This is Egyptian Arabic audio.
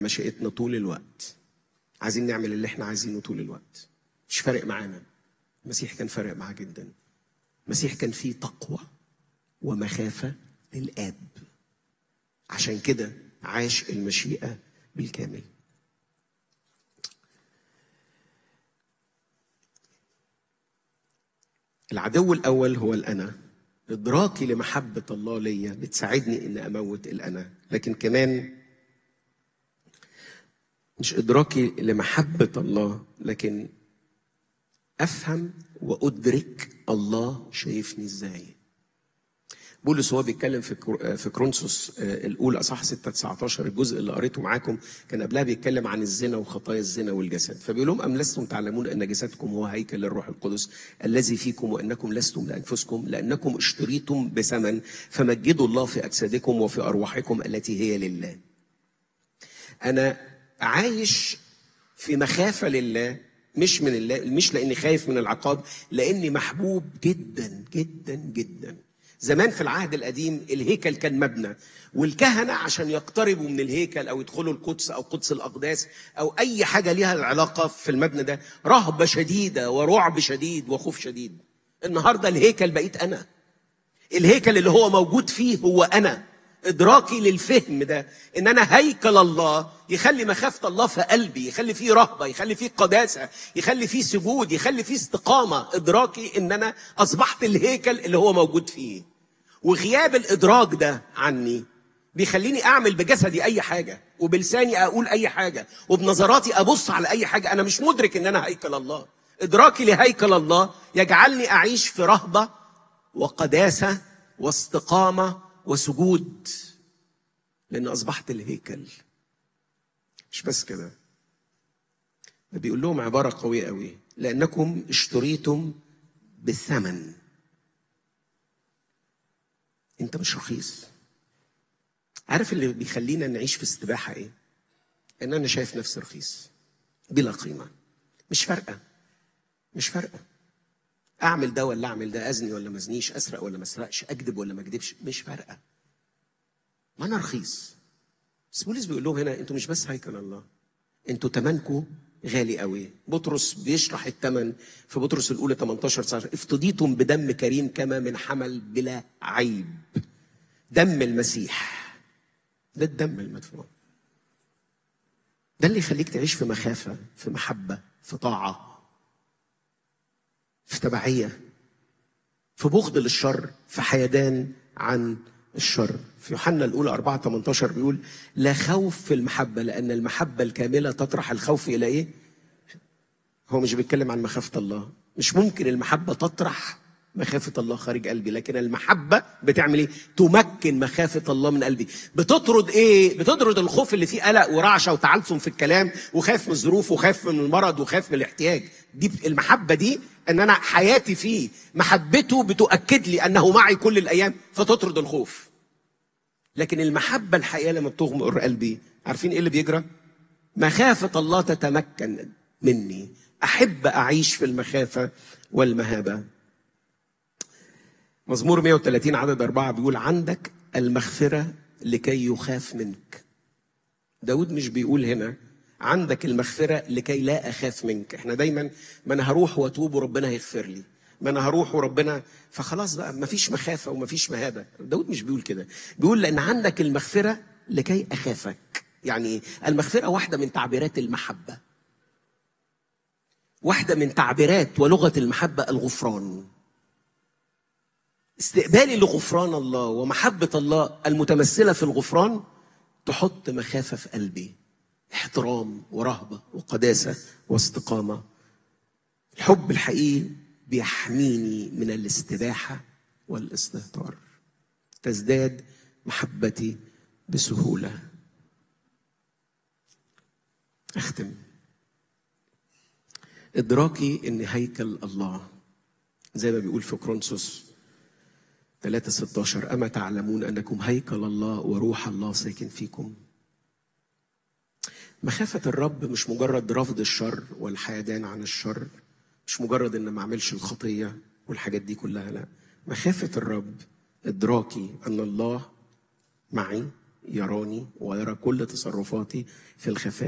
مشيئتنا طول الوقت عايزين نعمل اللي احنا عايزينه طول الوقت مش فارق معانا المسيح كان فارق معاه جدا المسيح كان فيه تقوى ومخافة للآب عشان كده عاش المشيئة بالكامل العدو الأول هو الأنا إدراكي لمحبة الله ليا بتساعدني إن أموت الأنا لكن كمان مش إدراكي لمحبة الله لكن أفهم وأدرك الله شايفني إزاي بولس وهو بيتكلم في كرو- في كرونسوس آه، الاولى اصح 6 19 الجزء اللي قريته معاكم كان قبلها بيتكلم عن الزنا وخطايا الزنا والجسد فبيقول لهم ام لستم تعلمون ان جسدكم هو هيكل للروح القدس الذي فيكم وانكم لستم لانفسكم لانكم اشتريتم بثمن فمجدوا الله في اجسادكم وفي ارواحكم التي هي لله انا عايش في مخافه لله مش من الله مش لاني خايف من العقاب لاني محبوب جدا جدا جدا زمان في العهد القديم الهيكل كان مبنى والكهنه عشان يقتربوا من الهيكل او يدخلوا القدس او قدس الاقداس او اي حاجه ليها العلاقه في المبنى ده رهبه شديده ورعب شديد وخوف شديد النهارده الهيكل بقيت انا الهيكل اللي هو موجود فيه هو انا ادراكي للفهم ده ان انا هيكل الله يخلي مخافه الله في قلبي يخلي فيه رهبه يخلي فيه قداسه يخلي فيه سجود يخلي فيه استقامه ادراكي ان انا اصبحت الهيكل اللي هو موجود فيه وغياب الادراك ده عني بيخليني اعمل بجسدي اي حاجه وبلساني اقول اي حاجه وبنظراتي ابص على اي حاجه انا مش مدرك ان انا هيكل الله ادراكي لهيكل الله يجعلني اعيش في رهبه وقداسه واستقامه وسجود لان اصبحت الهيكل مش بس كده ده بيقول لهم عباره قويه قوي لانكم اشتريتم بالثمن انت مش رخيص عارف اللي بيخلينا نعيش في استباحه ايه ان انا شايف نفسي رخيص بلا قيمه مش فارقه مش فارقه اعمل ده ولا اعمل ده ازني ولا ما ازنيش اسرق ولا ما اسرقش اكذب ولا ما اكذبش مش فارقه ما انا رخيص بس بولس بيقول لهم هنا انتوا مش بس هيكل الله انتوا تمنكم غالي قوي بطرس بيشرح الثمن في بطرس الاولى 18 19 افتديتم بدم كريم كما من حمل بلا عيب دم المسيح ده الدم المدفوع ده اللي يخليك تعيش في مخافه في محبه في طاعه في تبعيه في بغض للشر في حيدان عن الشر في يوحنا الأولى 4 18 بيقول لا خوف في المحبة لأن المحبة الكاملة تطرح الخوف إلى إيه؟ هو مش بيتكلم عن مخافة الله مش ممكن المحبة تطرح مخافة الله خارج قلبي لكن المحبة بتعمل ايه؟ تمكن مخافة الله من قلبي بتطرد ايه؟ بتطرد الخوف اللي فيه قلق ورعشة وتعلثم في الكلام وخايف من الظروف وخايف من المرض وخايف من الاحتياج دي المحبة دي ان انا حياتي فيه محبته بتؤكد لي انه معي كل الايام فتطرد الخوف لكن المحبة الحقيقية لما بتغمر قلبي عارفين ايه اللي بيجرى؟ مخافة الله تتمكن مني أحب أعيش في المخافة والمهابة مزمور 130 عدد أربعة بيقول عندك المغفرة لكي يخاف منك داود مش بيقول هنا عندك المغفرة لكي لا أخاف منك احنا دايما ما أنا هروح وأتوب وربنا هيغفر لي ما أنا هروح وربنا فخلاص بقى مفيش مخافة ومفيش مهابة داود مش بيقول كده بيقول لأن عندك المغفرة لكي أخافك يعني إيه؟ المغفرة واحدة من تعبيرات المحبة واحدة من تعبيرات ولغة المحبة الغفران استقبالي لغفران الله ومحبة الله المتمثلة في الغفران تحط مخافة في قلبي احترام ورهبة وقداسة واستقامة الحب الحقيقي بيحميني من الاستباحة والاستهتار تزداد محبتي بسهولة أختم إدراكي إن هيكل الله زي ما بيقول في كرونسوس 3 16 أما تعلمون أنكم هيكل الله وروح الله ساكن فيكم مخافة الرب مش مجرد رفض الشر والحيدان عن الشر مش مجرد ان ما اعملش الخطية والحاجات دي كلها لا مخافة الرب ادراكي ان الله معي يراني ويرى كل تصرفاتي في الخفاء